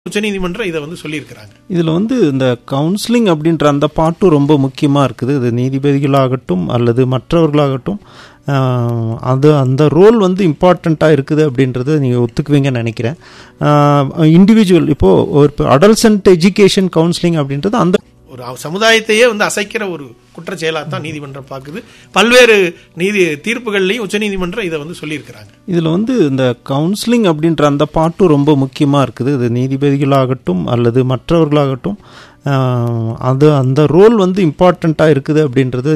உச்சநீதிமன்றம் இதை வந்து சொல்லியிருக்கிறாங்க இதில் வந்து இந்த கவுன்சிலிங் அப்படின்ற அந்த பாட்டும் ரொம்ப முக்கியமாக இருக்குது இது நீதிபதிகளாகட்டும் அல்லது மற்றவர்களாகட்டும் ஆஹ், அது அந்த ரோல் வந்து இம்பார்ட்டண்ட்டாக இருக்குது அப்படின்றத நீங்கள் ஒத்துக்குவீங்கன்னு நினைக்கிறேன் இண்டிவிஜுவல் இப்போது ஒரு அடல்சன்ட் எஜுகேஷன் கவுன்சிலிங் அப்படின்றது அந்த ஒரு அவ- சமுதாயத்தையே வந்து அசைக்கிற ஒரு குற்றச் செயலா தான் நீதிமன்றம் பார்க்குது பல்வேறு நீதி தீர்ப்புகள்லையும் உச்சநீதிமன்றம் இதை வந்து சொல்லியிருக்கிறாங்க இதில் வந்து இந்த கவுன்சிலிங் அப்படின்ற அந்த பாட்டும் ரொம்ப முக்கியமாக இருக்குது இது நீதிபதிகளாகட்டும் அல்லது மற்றவர்களாகட்டும் ஆஹ், அது அந்த ரோல் வந்து இம்பார்ட்டண்ட்டாக இருக்குது அப்படின்றது